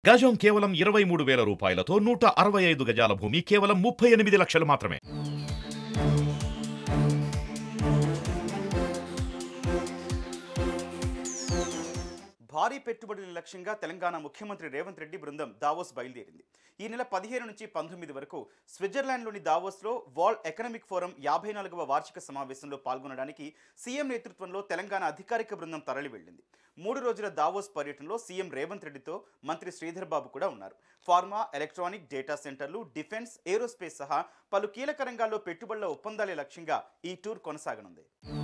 గజం కేవలం ఇరవై మూడు వేల రూపాయలతో నూట అరవై ఐదు గజాల భూమి కేవలం ముప్పై ఎనిమిది లక్షలు మాత్రమే భారీ పెట్టుబడుల లక్ష్యంగా తెలంగాణ ముఖ్యమంత్రి రేవంత్ రెడ్డి బృందం దావోస్ బయలుదేరింది ఈ నెల పదిహేను నుంచి పంతొమ్మిది వరకు స్విట్జర్లాండ్లోని దావోస్లో వరల్డ్ ఎకనామిక్ ఫోరం యాభై నాలుగవ వార్షిక సమావేశంలో పాల్గొనడానికి సీఎం నేతృత్వంలో తెలంగాణ అధికారిక బృందం తరలి వెళ్ళింది మూడు రోజుల దావోస్ పర్యటనలో సీఎం రేవంత్ రెడ్డితో మంత్రి శ్రీధర్ బాబు కూడా ఉన్నారు ఫార్మా ఎలక్ట్రానిక్ డేటా సెంటర్లు డిఫెన్స్ ఏరోస్పేస్ సహా పలు కీలక రంగాల్లో పెట్టుబడుల ఒప్పందాలే లక్ష్యంగా ఈ టూర్ కొనసాగనుంది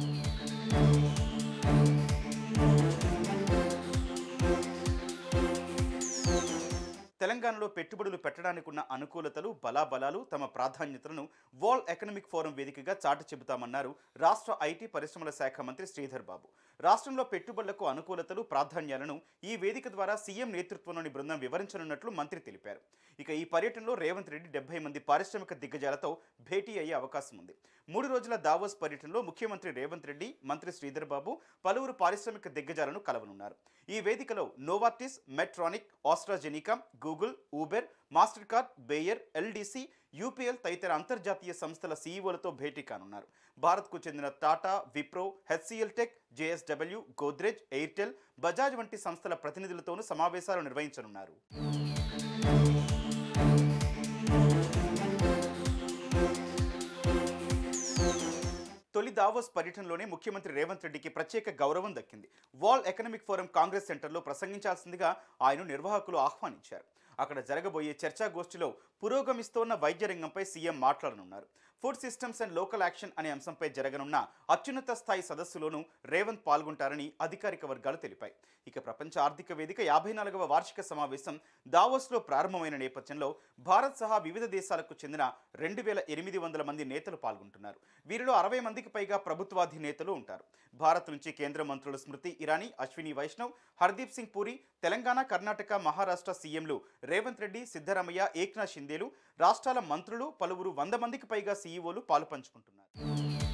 తెలంగాణలో పెట్టుబడులు పెట్టడానికి ఉన్న అనుకూలతలు బలాబలాలు తమ ప్రాధాన్యతలను వరల్డ్ ఎకనామిక్ ఫోరం వేదికగా చాటి చెబుతామన్నారు రాష్ట్ర ఐటీ పరిశ్రమల శాఖ మంత్రి శ్రీధర్ బాబు రాష్ట్రంలో పెట్టుబడులకు అనుకూలతలు ప్రాధాన్యాలను ఈ వేదిక ద్వారా సీఎం నేతృత్వంలోని బృందం వివరించనున్నట్లు మంత్రి తెలిపారు ఇక ఈ పర్యటనలో రేవంత్ రెడ్డి డెబ్బై మంది పారిశ్రామిక దిగ్గజాలతో భేటీ అయ్యే అవకాశం ఉంది మూడు రోజుల దావోస్ పర్యటనలో ముఖ్యమంత్రి రేవంత్ రెడ్డి మంత్రి శ్రీధర్ బాబు పలువురు పారిశ్రామిక దిగ్గజాలను కలవనున్నారు ఈ వేదికలో Novartis Medtronic AstraZeneca Google Uber Mastercard Bayer LDC UPL తదితర అంతర్జాతీయ సంస్థల సీఈఓలతో భేటీ కానున్నారు భారత్కు చెందిన Tata Wipro HCL tech JSW Godrej Airtel Bajaj వంటి సంస్థల ప్రతినిధులతోనూ సమావేశాలు నిర్వహించనున్నారు తొలి దావోస్ పర్యటనలోనే ముఖ్యమంత్రి రేవంత్ రెడ్డికి ప్రత్యేక గౌరవం దక్కింది వరల్డ్ ఎకనామిక్ ఫోరం కాంగ్రెస్ సెంటర్లో ప్రసంగించాల్సిందిగా ఆయన నిర్వాహకులు ఆహ్వానించారు అక్కడ జరగబోయే చర్చాగోష్ఠిలో పురోగమిస్తోన్న వైద్య రంగంపై సీఎం మాట్లాడనున్నారు food systems and local action అనే అంశంపై జరగనున్న అత్యున్నత స్థాయి సదస్సులోనూ రేవంత్ పాల్గొంటారని అధికారిక వర్గాలు తెలిపాయి ఇక ప్రపంచ ఆర్థిక వేదిక యాభై నాలుగవ వార్షిక సమావేశం దావోస్లో ప్రారంభమైన నేపథ్యంలో భారత్ సహా వివిధ దేశాలకు చెందిన రెండు వేల ఎనిమిది వందల మంది నేతలు పాల్గొంటున్నారు వీరిలో అరవై మందికి పైగా ప్రభుత్వాధినేతలు ఉంటారు భారత్ నుంచి కేంద్ర మంత్రులు స్మృతి ఇరానీ అశ్విని వైష్ణవ్ హర్దీప్ సింగ్ పూరి తెలంగాణ కర్ణాటక మహారాష్ట్ర సీఎంలు రేవంత్ రెడ్డి సిద్ధరామయ్య ఏక్నాథ్ షిందేలు రాష్ట్రాల మంత్రులు పలువురు వంద మందికి పైగా సీఈఓలు పాలు పంచుకుంటున్నారు